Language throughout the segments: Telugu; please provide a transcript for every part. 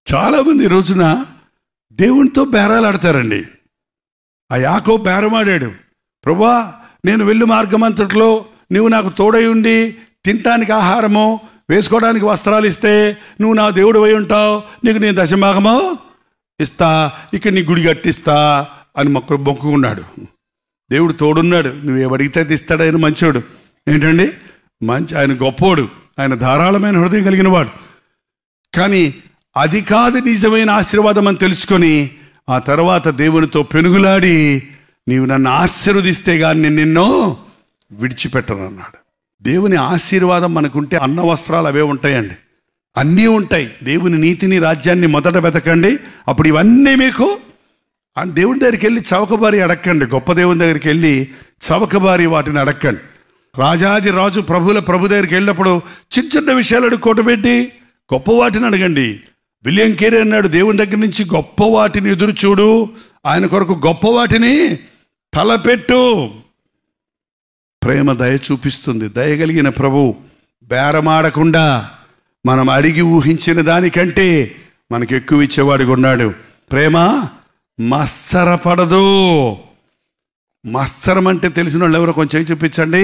చాలామంది ఈ రోజున దేవునితో బేరాలు ఆడతారండి ఆ యాకో బేరమాడాడు ప్రభా నేను వెళ్ళు మార్గమంతట్లో నువ్వు నాకు తోడై ఉండి తినటానికి ఆహారము వేసుకోవడానికి వస్త్రాలు ఇస్తే నువ్వు నా దేవుడు అయి ఉంటావు నీకు నేను దశభాగము ఇస్తా ఇక నీ గుడి కట్టిస్తా అని మొక్క మొక్కుకున్నాడు దేవుడు తోడున్నాడు నువ్వు అడిగితే అది ఇస్తాడు ఆయన మంచోడు ఏంటండి మంచి ఆయన గొప్పోడు ఆయన ధారాళమైన హృదయం కలిగిన వాడు కానీ అది కాదు నిజమైన ఆశీర్వాదం అని తెలుసుకొని ఆ తర్వాత దేవునితో పెనుగులాడి నీవు నన్ను ఆశీర్వదిస్తే కానీ నేను నిన్నో విడిచిపెట్టను అన్నాడు దేవుని ఆశీర్వాదం మనకుంటే అన్న వస్త్రాలు అవే ఉంటాయండి అన్నీ ఉంటాయి దేవుని నీతిని రాజ్యాన్ని మొదట వెతకండి అప్పుడు ఇవన్నీ మీకు ఆ దేవుని దగ్గరికి వెళ్ళి చవకబారి అడక్కండి గొప్ప దేవుని దగ్గరికి వెళ్ళి చవకబారి వాటిని అడక్కండి రాజాది రాజు ప్రభుల ప్రభు దగ్గరికి వెళ్ళినప్పుడు చిన్న చిన్న విషయాలు అడుక్కోటబెట్టి గొప్ప వాటిని అడగండి విలియం కేరీ అన్నాడు దేవుని దగ్గర నుంచి గొప్ప వాటిని ఎదురు చూడు ఆయన కొరకు గొప్ప వాటిని తలపెట్టు ప్రేమ దయ చూపిస్తుంది దయగలిగిన ప్రభు బేరమాడకుండా మనం అడిగి ఊహించిన దానికంటే మనకు ఎక్కువ ఇచ్చేవాడిగా ఉన్నాడు ప్రేమ మత్సరపడదు మత్సరం అంటే తెలిసిన వాళ్ళు ఎవరో కొంచెం చూపించండి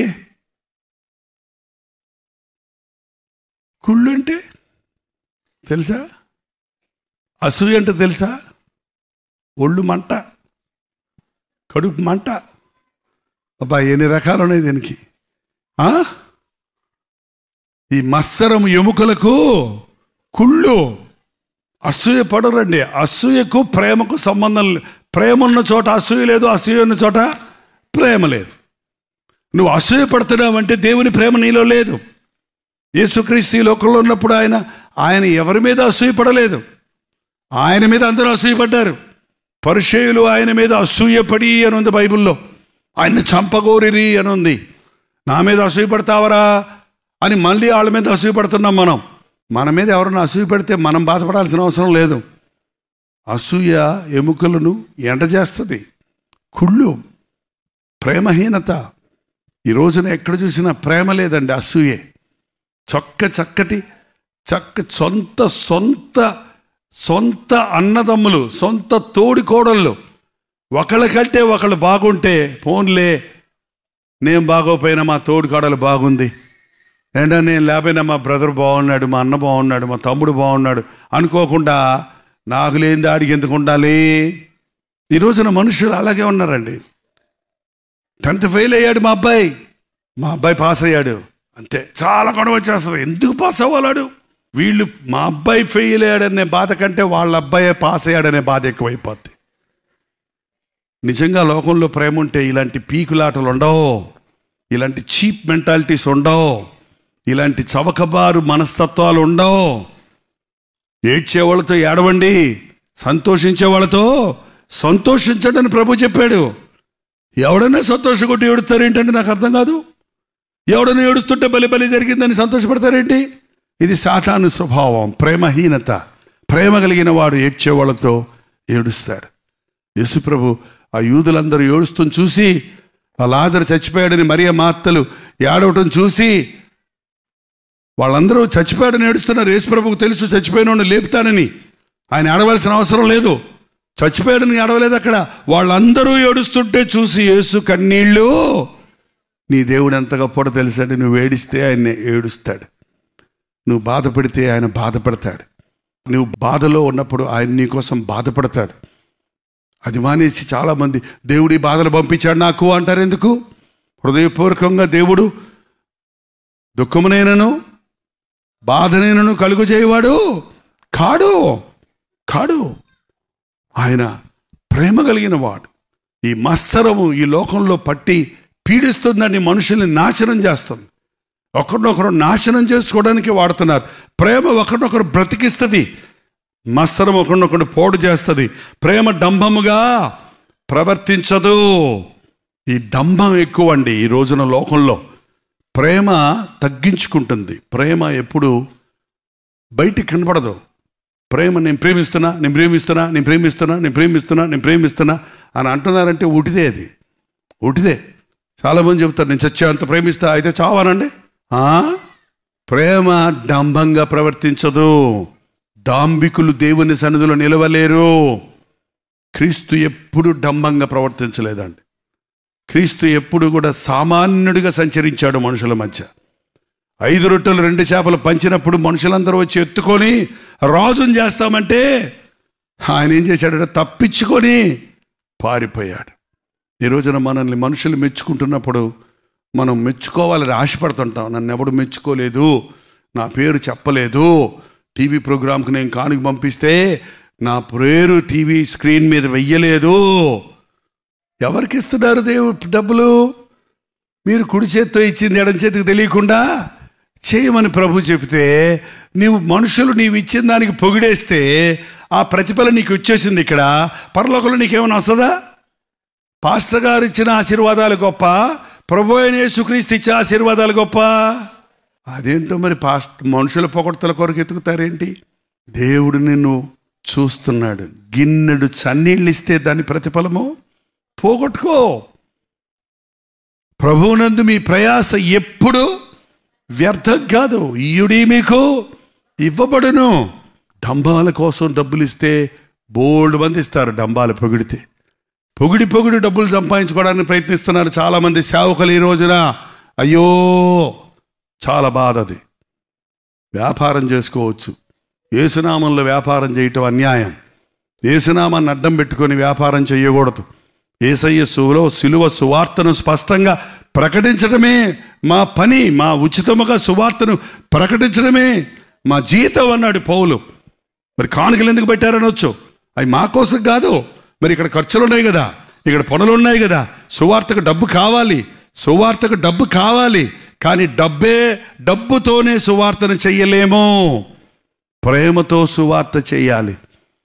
కుళ్ళు అంటే తెలుసా అసూయ అంటే తెలుసా ఒళ్ళు మంట కడుపు మంట అబ్బా ఎన్ని రకాలు ఉన్నాయి దీనికి ఆ? ఈ మత్సరం ఎముకలకు కుళ్ళు అసూయ పడరండి అసూయకు ప్రేమకు సంబంధం లేదు ప్రేమ ఉన్న చోట అసూయ లేదు అసూయ ఉన్న చోట ప్రేమ లేదు నువ్వు అసూయ పడుతున్నావంటే దేవుని ప్రేమ నీలో లేదు యేసుక్రీస్తు ఈ లోకంలో ఉన్నప్పుడు ఆయన ఆయన ఎవరి మీద అసూయపడలేదు ఆయన మీద అందరూ అసూయపడ్డారు పరిచయులు ఆయన మీద అసూయపడి అని ఉంది బైబిల్లో ఆయన్ని చంపగోరిరి అని ఉంది నా మీద అసూయపడతావరా అని మళ్ళీ వాళ్ళ మీద అసూయపడుతున్నాం మనం మన మీద ఎవరైనా అసూయ పెడితే మనం బాధపడాల్సిన అవసరం లేదు అసూయ ఎముకలను ఎండ చేస్తుంది కుళ్ళు ప్రేమహీనత ఈ రోజున ఎక్కడ చూసినా ప్రేమ లేదండి అసూయే చక్క చక్కటి చక్క సొంత సొంత సొంత అన్నదమ్ములు సొంత తోడి కోడళ్ళు ఒకళ్ళ కంటే ఒకళ్ళు బాగుంటే ఫోన్లే నేను బాగోపోయినా మా తోడి కోడలు బాగుంది ఏంటో నేను లేకపోయినా మా బ్రదర్ బాగున్నాడు మా అన్న బాగున్నాడు మా తమ్ముడు బాగున్నాడు అనుకోకుండా నాకు లేని దాడికి ఎందుకు ఉండాలి ఈ రోజున మనుషులు అలాగే ఉన్నారండి టెన్త్ ఫెయిల్ అయ్యాడు మా అబ్బాయి మా అబ్బాయి పాస్ అయ్యాడు అంతే చాలా గొడవ వచ్చేస్తుంది ఎందుకు పాస్ అవ్వాలాడు వీళ్ళు మా అబ్బాయి ఫెయిల్ అయ్యాడనే బాధ కంటే వాళ్ళ అబ్బాయి పాస్ అయ్యాడనే బాధ ఎక్కువైపోద్ది నిజంగా లోకంలో ప్రేమ ఉంటే ఇలాంటి పీకులాటలు ఉండవు ఇలాంటి చీప్ మెంటాలిటీస్ ఉండవు ఇలాంటి చవకబారు మనస్తత్వాలు ఉండవు ఏడ్చే వాళ్ళతో ఏడవండి సంతోషించే వాళ్ళతో సంతోషించండి అని ప్రభు చెప్పాడు ఎవడైనా సంతోషకొట్టి ఏడుస్తారేంటంటే నాకు అర్థం కాదు ఎవడైనా ఏడుస్తుంటే బలి బలి జరిగిందని సంతోషపడతారేంటి ఇది సాతాను స్వభావం ప్రేమహీనత ప్రేమ కలిగిన వాడు ఏడ్చే వాళ్ళతో ఏడుస్తాడు యేసుప్రభు ఆ యూదులందరూ ఏడుస్తుని చూసి ఆ లాజరు చచ్చిపోయాడని మరియ మార్తలు ఏడవటం చూసి వాళ్ళందరూ చచ్చిపోయాడని ఏడుస్తున్నారు యేసుప్రభుకు తెలుసు చచ్చిపోయిన లేపుతానని ఆయన ఏడవలసిన అవసరం లేదు చచ్చిపోయాడని ఏడవలేదు అక్కడ వాళ్ళందరూ ఏడుస్తుంటే చూసి యేసు కన్నీళ్ళు నీ దేవుడు ఎంత గొప్పడో తెలుసండి నువ్వు ఏడిస్తే ఆయన ఏడుస్తాడు నువ్వు బాధపడితే ఆయన బాధపడతాడు నువ్వు బాధలో ఉన్నప్పుడు ఆయన నీ కోసం బాధపడతాడు అది మానేసి చాలామంది దేవుడి బాధలు పంపించాడు నాకు అంటారు ఎందుకు హృదయపూర్వకంగా దేవుడు దుఃఖమునైనను బాధనైనను కలుగు చేయవాడు కాడు కాడు ఆయన ప్రేమ కలిగిన వాడు ఈ మత్సరము ఈ లోకంలో పట్టి పీడిస్తుందని మనుషుల్ని నాశనం చేస్తుంది ఒకరినొకరు నాశనం చేసుకోవడానికి వాడుతున్నారు ప్రేమ ఒకరినొకరు బ్రతికిస్తుంది మత్సరం ఒకరినొకరు పోడు చేస్తుంది ప్రేమ డంభముగా ప్రవర్తించదు ఈ డంభం ఎక్కువ అండి ఈ రోజున లోకంలో ప్రేమ తగ్గించుకుంటుంది ప్రేమ ఎప్పుడు బయటికి కనబడదు ప్రేమ నేను ప్రేమిస్తున్నా నేను ప్రేమిస్తున్నా నేను ప్రేమిస్తున్నా నేను ప్రేమిస్తున్నా నేను ప్రేమిస్తున్నా అని అంటున్నారంటే ఉటిదే అది ఉటిదే చాలామంది చెప్తారు నేను చచ్చేంత ప్రేమిస్తా అయితే చావానండి ఆ? ప్రేమ డంభంగా ప్రవర్తించదు డాంబికులు దేవుని సన్నిధిలో నిలవలేరు క్రీస్తు ఎప్పుడు డంబంగా ప్రవర్తించలేదండి క్రీస్తు ఎప్పుడు కూడా సామాన్యుడిగా సంచరించాడు మనుషుల మధ్య ఐదు రొట్టెలు రెండు చేపలు పంచినప్పుడు మనుషులందరూ వచ్చి ఎత్తుకొని రాజుని చేస్తామంటే ఆయన ఏం చేశాడంటే తప్పించుకొని పారిపోయాడు ఈ రోజున మనల్ని మనుషులు మెచ్చుకుంటున్నప్పుడు మనం మెచ్చుకోవాలని ఆశపడుతుంటాం నన్ను ఎవడు మెచ్చుకోలేదు నా పేరు చెప్పలేదు టీవీ ప్రోగ్రాంకి నేను కానుక పంపిస్తే నా పేరు టీవీ స్క్రీన్ మీద వెయ్యలేదు ఎవరికి ఇస్తున్నారు దేవుడు డబ్బులు మీరు కుడి చేత్తో ఇచ్చింది ఎడం చేతికి తెలియకుండా చేయమని ప్రభు చెబితే నీవు మనుషులు నీవు ఇచ్చిన దానికి పొగిడేస్తే ఆ ప్రతిఫలం నీకు వచ్చేసింది ఇక్కడ పరలోకంలో నీకేమైనా వస్తుందా పాస్టర్ గారు ఇచ్చిన ఆశీర్వాదాలు గొప్ప ప్రభు అయిన యేసుక్రీస్తు ఇచ్చే ఆశీర్వాదాలు గొప్ప అదేంటో మరి పాస్ట్ మనుషుల పొగడ్తల కొరకు ఎత్తుకుతారేంటి దేవుడు నిన్ను చూస్తున్నాడు గిన్నెడు చన్నీళ్ళు ఇస్తే దాని ప్రతిఫలము పోగొట్టుకో ప్రభువునందు మీ ప్రయాస ఎప్పుడు వ్యర్థం కాదు ఇయుడి మీకు ఇవ్వబడును డంబాల కోసం డబ్బులు ఇస్తే బోల్డ్ మంది ఇస్తారు డంబాలు పొగిడితే పొగిడి పొగిడి డబ్బులు సంపాదించుకోవడానికి ప్రయత్నిస్తున్నారు చాలామంది సేవకులు ఈ రోజున అయ్యో చాలా బాధ అది వ్యాపారం చేసుకోవచ్చు ఏసునామంలో వ్యాపారం చేయటం అన్యాయం ఏసునామాన్ని అడ్డం పెట్టుకొని వ్యాపారం చేయకూడదు ఏసయ్య సులో సిలువ సువార్తను స్పష్టంగా ప్రకటించడమే మా పని మా ఉచితముగా సువార్తను ప్రకటించడమే మా జీతం అన్నాడు పౌలు మరి కానుకలు ఎందుకు పెట్టారనొచ్చు అవి మా కోసం కాదు మరి ఇక్కడ ఖర్చులు ఉన్నాయి కదా ఇక్కడ పనులు ఉన్నాయి కదా సువార్తకు డబ్బు కావాలి సువార్తకు డబ్బు కావాలి కానీ డబ్బే డబ్బుతోనే సువార్తను చెయ్యలేము ప్రేమతో సువార్త చేయాలి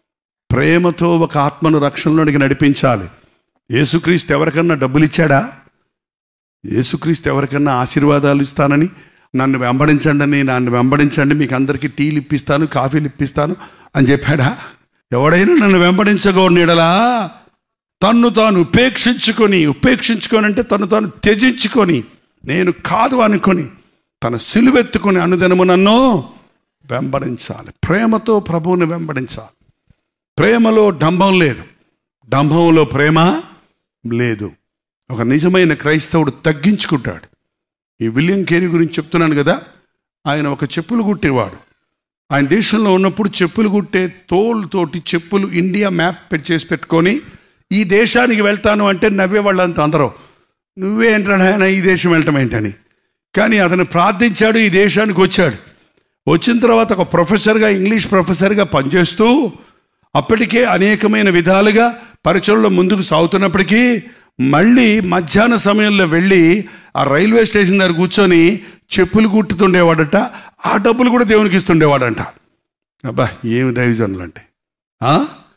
ప్రేమతో ఒక ఆత్మను రక్షణలోనికి నడిపించాలి యేసుక్రీస్తు ఎవరికన్నా డబ్బులు ఇచ్చాడా యేసుక్రీస్తు ఎవరికన్నా ఆశీర్వాదాలు ఇస్తానని నన్ను వెంబడించండి అని నన్ను వెంబడించండి మీకు అందరికీ టీలు ఇప్పిస్తాను కాఫీలు ఇప్పిస్తాను అని చెప్పాడా ఎవడైనా నన్ను వెంబడించగోడలా తన్ను తాను ఉపేక్షించుకొని ఉపేక్షించుకొని అంటే తను తాను త్యజించుకొని నేను కాదు అనుకొని తన సిలువెత్తుకొని అనుదినము నన్ను వెంబడించాలి ప్రేమతో ప్రభువుని వెంబడించాలి ప్రేమలో డంబం లేదు డంభంలో ప్రేమ లేదు ఒక నిజమైన క్రైస్తవుడు తగ్గించుకుంటాడు ఈ విలియం కేరీ గురించి చెప్తున్నాను కదా ఆయన ఒక చెప్పులు కుట్టేవాడు ఆయన దేశంలో ఉన్నప్పుడు చెప్పులు కుట్టే తోలుతోటి చెప్పులు ఇండియా మ్యాప్ పెట్టి చేసి పెట్టుకొని ఈ దేశానికి వెళ్తాను అంటే నవ్వేవాళ్ళంతా అందరూ నువ్వేంట్రా ఆయన ఈ దేశం వెళ్ళటం ఏంటని కానీ అతను ప్రార్థించాడు ఈ దేశానికి వచ్చాడు వచ్చిన తర్వాత ఒక ప్రొఫెసర్గా ఇంగ్లీష్ ప్రొఫెసర్గా పనిచేస్తూ అప్పటికే అనేకమైన విధాలుగా పరిచయంలో ముందుకు సాగుతున్నప్పటికీ మళ్ళీ మధ్యాహ్న సమయంలో వెళ్ళి ఆ రైల్వే స్టేషన్ దగ్గర కూర్చొని చెప్పులు కుట్టుతుండేవాడట ఆ డబ్బులు కూడా దేవునికి ఇస్తుండేవాడంట అబ్బా ఏమి దైవజనులు అంటే ఆ?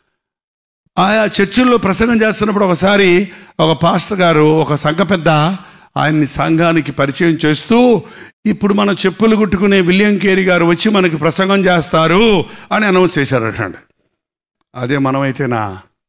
ఆయా చర్చిల్లో ప్రసంగం చేస్తున్నప్పుడు ఒకసారి ఒక పాస్టర్ గారు ఒక సంఘ పెద్ద ఆయన్ని సంఘానికి పరిచయం చేస్తూ ఇప్పుడు మనం చెప్పులు కుట్టుకునే విలియం కేరీ గారు వచ్చి మనకి ప్రసంగం చేస్తారు అని అనౌన్స్ చేశారటండి అదే మనమైతేనా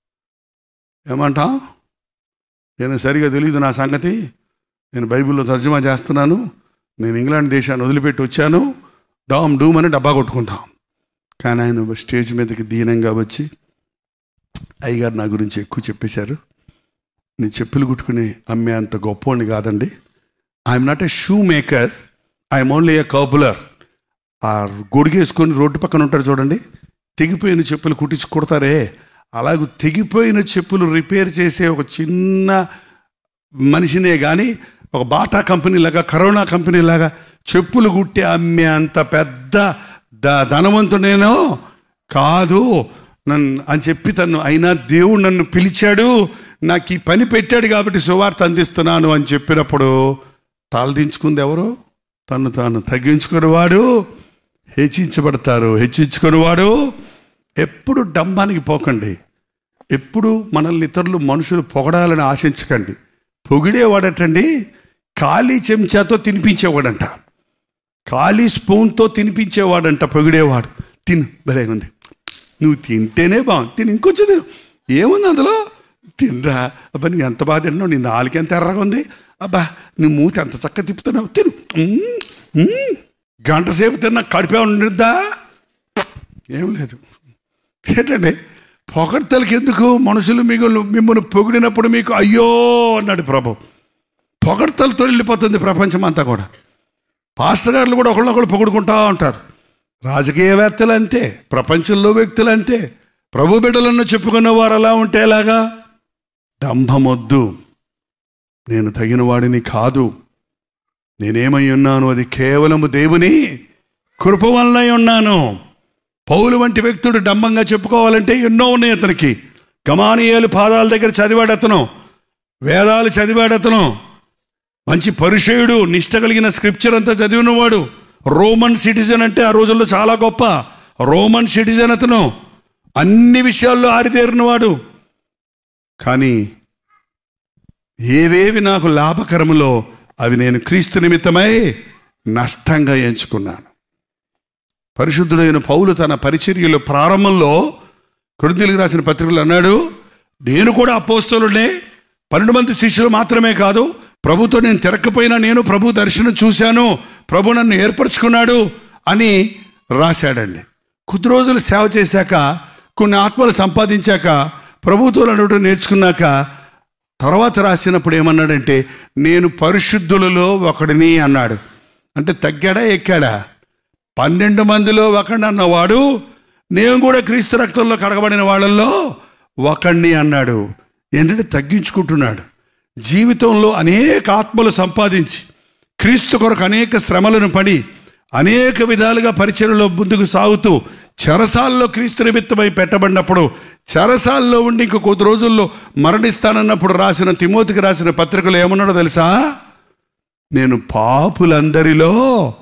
ఏమంటాం నేను సరిగా తెలియదు నా సంగతి నేను బైబిల్లో తర్జుమా చేస్తున్నాను నేను ఇంగ్లాండ్ దేశాన్ని వదిలిపెట్టి వచ్చాను డామ్ డూమ్ అని డబ్బా కొట్టుకుంటాం కానీ ఆయన స్టేజ్ మీదకి దీనంగా వచ్చి అయ్యగారు నా గురించి ఎక్కువ చెప్పేశారు నేను చెప్పులు కుట్టుకుని అమ్మే అంత గొప్పోడిని కాదండి I'm not a shoe maker I'm only a cobbler ఆ గొడిగేసుకొని రోడ్డు పక్కన ఉంటారు చూడండి తెగిపోయిన చెప్పులు కుట్టించి కుడతారే అలాగూ తెగిపోయిన చెప్పులు రిపేర్ చేసే ఒక చిన్న మనిషినే కానీ ఒక బాటా కంపెనీ లాగా కరోనా కంపెనీ లాగా చెప్పులు కుట్టి అమ్మే అంత పెద్ద ద ధనవంతుడేనో కాదు నన్ను అని చెప్పి తను అయినా దేవుడు నన్ను పిలిచాడు నాకు ఈ పని పెట్టాడు కాబట్టి సువార్త అందిస్తున్నాను అని చెప్పినప్పుడు తలదించుకుంది ఎవరు తను తాను తగ్గించుకునేవాడు హెచ్చించబడతారు హెచ్చించుకునేవాడు ఎప్పుడు డంబానికి పోకండి ఎప్పుడు మనల్ని ఇతరులు మనుషులు పొగడాలని ఆశించకండి పొగిడేవాడటండి ఖాళీ చెంచాతో తినిపించేవాడంట ఖాళీ స్పూన్తో తినిపించేవాడంట పొగిడేవాడు తిను భలే ఉంది నువ్వు తింటేనే బాగుంది తిని ఇంకొంచెం తిను ఏముంది అందులో తినరా అబ్బా నీకు ఎంత బాగా తిన్నావు నీ నాలుగు ఎంత ఎర్రగా ఉంది అబ్బా నీ మూతి ఎంత చక్కగా తిప్పుతున్నావు తిను మ్మ్, మ్మ్. గంట సేపు తిన్నా కడిపే ఉండిద్దా ఏం లేదు ఏంటండి పొగడ్తలకి ఎందుకు మనుషులు మీకు మిమ్మల్ని పొగిడినప్పుడు మీకు అయ్యో అన్నాడు ప్రభు పొగడ్తలతో వెళ్ళిపోతుంది ప్రపంచం అంతా కూడా పాస్టర్ గారులు కూడా ఒకళ్ళొకళ్ళు పొగుడుకుంటా ఉంటారు రాజకీయవేత్తలు అంతే ప్రపంచంలో వ్యక్తులు అంతే ప్రభు బిడ్డలను చెప్పుకున్న వారు అలా ఉంటే ఎలాగా డంభమొద్దు నేను తగిన వాడిని కాదు నేనేమై ఉన్నాను అది కేవలము దేవుని కృప వలనై ఉన్నాను పౌలు వంటి వ్యక్తుడు డంబంగా చెప్పుకోవాలంటే ఎన్నో ఉన్నాయి అతనికి గమానియేలు పాదాల దగ్గర చదివాడు అతను వేదాలు చదివాడు అతను మంచి పరిచయుడు నిష్ట కలిగిన స్క్రిప్చర్ అంతా చదివినవాడు రోమన్ సిటిజన్ అంటే ఆ రోజుల్లో చాలా గొప్ప రోమన్ సిటిజన్ అతను అన్ని విషయాల్లో ఆరితేరినవాడు కానీ ఏవేవి నాకు లాభకరములో అవి నేను క్రీస్తు నిమిత్తమై నష్టంగా ఎంచుకున్నాను పరిశుద్ధుడైన పౌలు తన పరిచర్యలో ప్రారంభంలో కొరింథీయులకు రాసిన పత్రికలు అన్నాడు నేను కూడా అపోస్తలుడే పన్నెండు మంది శిష్యులు మాత్రమే కాదు ప్రభుతో నేను తిరక్కపోయినా నేను ప్రభు దర్శనం చూశాను ప్రభు నన్ను ఏర్పరచుకున్నాడు అని రాశాడండి కొద్ది రోజులు సేవ చేశాక కొన్ని ఆత్మలు సంపాదించాక ప్రభుతో నడవడం నేర్చుకున్నాక తర్వాత రాసినప్పుడు ఏమన్నాడంటే నేను పరిశుద్ధులలో ఒకడిని అన్నాడు అంటే తగ్గాడా ఎక్కాడా పన్నెండు మందిలో ఒకడిని అన్నవాడు నేను కూడా క్రీస్తు రక్తంలో కడగబడిన వాళ్ళల్లో ఒకడిని అన్నాడు ఏంటంటే తగ్గించుకుంటున్నాడు జీవితంలో అనేక ఆత్మలు సంపాదించి క్రీస్తు కొరకు అనేక శ్రమలను పడి అనేక విధాలుగా పరిచయలో ముందుకు సాగుతూ చెరసాల్లో క్రీస్తు నిమిత్తమై పెట్టబడినప్పుడు చెరసాల్లో ఉండి ఇంక కొద్ది రోజుల్లో మరణిస్తానన్నప్పుడు రాసిన తిమోతికి రాసిన పత్రికలు ఏమన్నాడో తెలుసా నేను పాపులందరిలో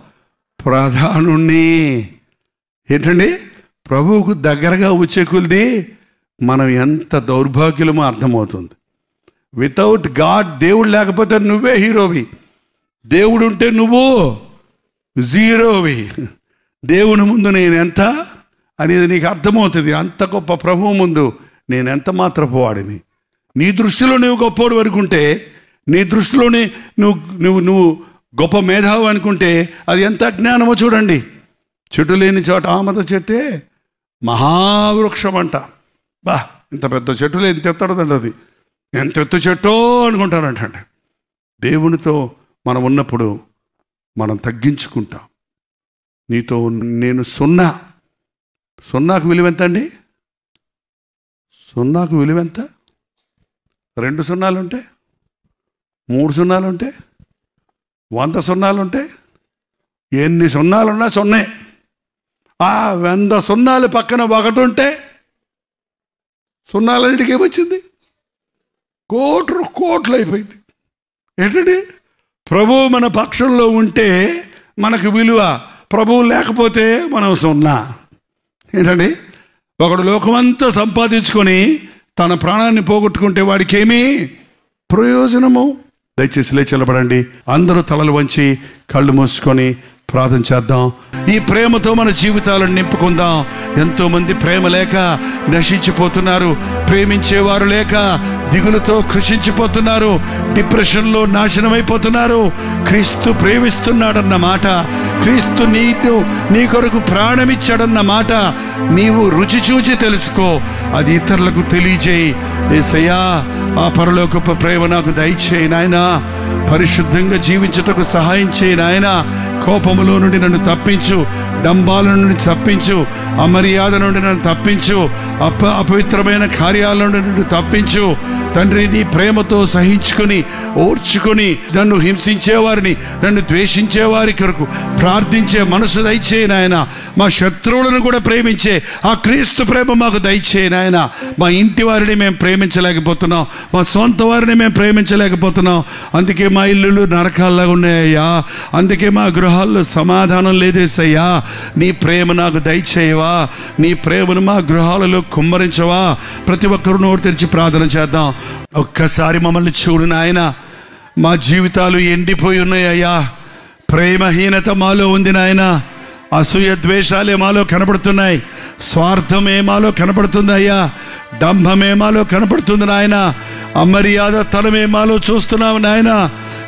ప్రధానుణ్ణి ఏంటండి ప్రభువుకు దగ్గరగా వచ్చే కొలిది మనం ఎంత దౌర్భాగ్యులమో అర్థమవుతుంది వితౌట్ గాడ్ దేవుడు లేకపోతే నువ్వే హీరోవి దేవుడు ఉంటే నువ్వు జీరోవి దేవుని ముందు నేను ఎంత అనేది నీకు అర్థమవుతుంది అంత గొప్ప ప్రభువు ముందు నేను ఎంత మాత్రపు వాడిని నీ దృష్టిలో నువ్వు గొప్పోడు అనుకుంటే నీ దృష్టిలోనే నువ్వు నువ్వు నువ్వు గొప్ప మేధావు అనుకుంటే అది ఎంత అజ్ఞానమో చూడండి చెట్టు లేని చోట ఆమద చెట్టే మహావృక్షం అంట బా ఇంత పెద్ద చెట్టులో ఎంత ఎత్తడదండి అది ఎంత ఎత్తు చెట్టో అనుకుంటానంటండి దేవునితో మనం ఉన్నప్పుడు మనం తగ్గించుకుంటాం నీతో నేను సున్నా సున్నాకు విలువ ఎంత అండి సున్నాకు విలువ ఎంత రెండు సున్నాలు ఉంటే మూడు సున్నాలు ఉంటే వంద సున్నాలు ఉంటే ఎన్ని సున్నాలున్నా సున్నే ఆ వంద సున్నాలు పక్కన ఒకటి ఉంటే సున్నాలన్నిటికీ ఏమొచ్చింది కోట్లు కోట్లు అయిపోయింది ఏంటండి ప్రభువు మన పక్షంలో ఉంటే మనకు విలువ ప్రభువు లేకపోతే మనం సున్నా ఏంటండి ఒకడు లోకమంతా సంపాదించుకొని తన ప్రాణాన్ని పోగొట్టుకుంటే వాడికి ఏమీ ప్రయోజనము దయచేసి లేచెల్లబడండి అందరూ తలలు వంచి కళ్ళు మూసుకొని ప్రార్థన చేద్దాం ఈ ప్రేమతో మన జీవితాలను నింపుకుందాం ఎంతో మంది ప్రేమ లేక నశించిపోతున్నారు ప్రేమించేవారు లేక దిగులుతో కృషించిపోతున్నారు డిప్రెషన్లో నాశనమైపోతున్నారు క్రీస్తు ప్రేమిస్తున్నాడన్న మాట క్రీస్తు నీకు నీ కొరకు ప్రాణమిచ్చాడన్న మాట నీవు రుచి చూచి తెలుసుకో అది ఇతరులకు తెలియజేయి ఏసయ్యా ఆ పరలోకపు ప్రేమ నాకు దయచేయి నాయన పరిశుద్ధంగా జీవించుటకు సహాయం చేయి నాయన కోపములో నుండి నన్ను తప్పించు డంబాల నుండి తప్పించు అమర్యాద నుండి నన్ను తప్పించు అప అపవిత్రమైన కార్యాల నుండి నన్ను తప్పించు తండ్రి నీ ప్రేమతో సహించుకొని ఓర్చుకొని నన్ను హింసించే వారిని నన్ను ద్వేషించే వారి కొరకు ప్రార్థించే మనసు దయచేయి నాయన మా శత్రువులను కూడా ప్రేమించే ఆ క్రీస్తు ప్రేమ మాకు దయచేయి నాయన మా ఇంటి వారిని మేము ప్రేమించలేకపోతున్నాం మా సొంత వారిని మేము ప్రేమించలేకపోతున్నాం అందుకే మా ఇల్లులు నరకాల్లాగా ఉన్నాయ్యా అందుకే మా గృహాల్లో సమాధానం లేదేసయ్యా నీ ప్రేమ నాకు దయచేయవా నీ ప్రేమను మా గృహాలలో కుమ్మరించవా ప్రతి ఒక్కరు నోరు తెరిచి ప్రార్థన చేద్దాం ఒక్కసారి మమ్మల్ని చూడు నాయన మా జీవితాలు ఎండిపోయి ఉన్నాయ్యా ప్రేమహీనత మాలో ఉంది నాయన అసూయ ద్వేషాలే మాలో కనబడుతున్నాయి స్వార్థమే మాలో కనబడుతుంది అయ్యా డంభమే మాలో కనబడుతుంది నాయన అమర్యాద తనమే మాలో చూస్తున్నావు నాయన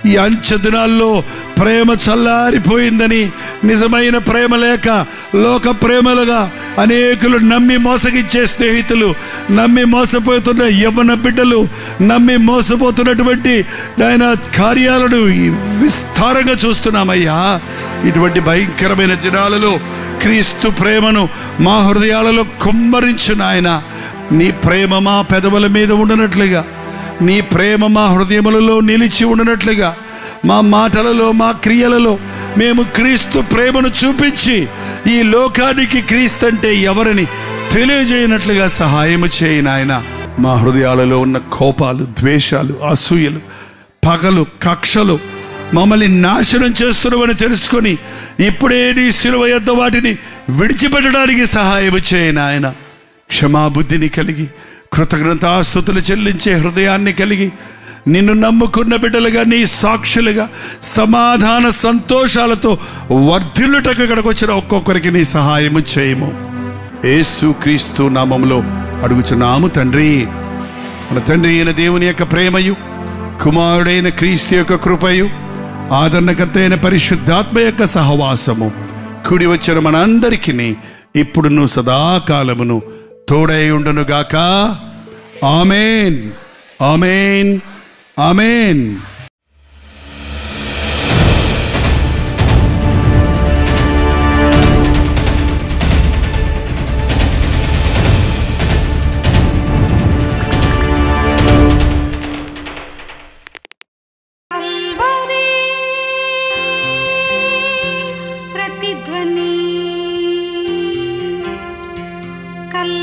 ఈ అంచె దినాల్లో ప్రేమ చల్లారిపోయిందని నిజమైన ప్రేమ లేక లోక ప్రేమలుగా అనేకులు నమ్మి మోసగిచ్చే స్నేహితులు నమ్మి మోసపోతున్న యవ్వన బిడ్డలు నమ్మి మోసపోతున్నటువంటి ఆయన కార్యాలను విస్తారంగా చూస్తున్నామయ్యా ఇటువంటి భయంకరమైన దినాలలో క్రీస్తు ప్రేమను మా హృదయాలలో కుమ్మరించు నాయన నీ ప్రేమ మా పెదవుల మీద ఉండనట్లుగా నీ ప్రేమ మా హృదయములలో నిలిచి ఉండనట్లుగా మా మాటలలో మా క్రియలలో మేము క్రీస్తు ప్రేమను చూపించి ఈ లోకానికి క్రీస్తు అంటే ఎవరని తెలియజేయనట్లుగా సహాయము చేయి నాయన మా హృదయాలలో ఉన్న కోపాలు ద్వేషాలు అసూయలు పగలు కక్షలు మమ్మల్ని నాశనం చేస్తున్నామని తెలుసుకొని ఇప్పుడే నీ శిలువ యొద్ద వాటిని విడిచిపెట్టడానికి సహాయం చేయి నాయన క్షమాబుద్ధిని కలిగి కృతజ్ఞతాస్తుతులు చెల్లించే హృదయాన్ని కలిగి నిన్ను నమ్ముకున్న బిడ్డలుగా నీ సాక్షులుగా సమాధాన సంతోషాలతో వర్ధిల్లుటకు ఇక్కడికి వచ్చిన ఒక్కొక్కరికి నీ సహాయము చేయము యేసు క్రీస్తు నామములో అడుగుచున్నాము తండ్రి మన తండ్రి అయిన దేవుని యొక్క ప్రేమయు కుమారుడైన క్రీస్తు యొక్క కృపయు ఆదరణకర్త అయిన పరిశుద్ధాత్మ యొక్క సహవాసము కూడి వచ్చిన మనందరికీ ఇప్పుడును సదాకాలమును తోడై ఉండునుగాక ఆమెన్ ఆమెన్ ఆమెన్ కల్వరి ప్రతిధ్వని కల్